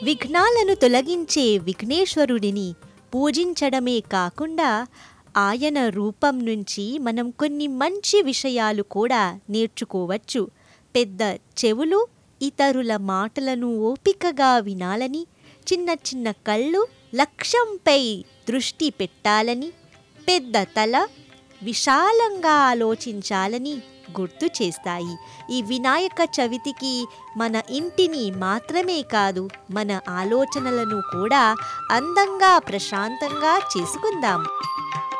విఘ్నాలను తొలగించే విఘ్నేశ్వరుడిని పూజించడమే కాకుండా ఆయన రూపం నుంచి మనం కొన్ని మంచి విషయాలు కూడా నేర్చుకోవచ్చు పెద్ద చెవులు ఇతరుల మాటలను ఓపికగా వినాలని చిన్న చిన్న కళ్ళు లక్ష్యంపై దృష్టి పెట్టాలని పెద్ద తల విశాలంగా ఆలోచించాలని గుర్తు చేస్తాయి ఈ వినాయక చవితికి మన ఇంటిని మాత్రమే కాదు మన ఆలోచనలను కూడా అందంగా ప్రశాంతంగా చేసుకుందాం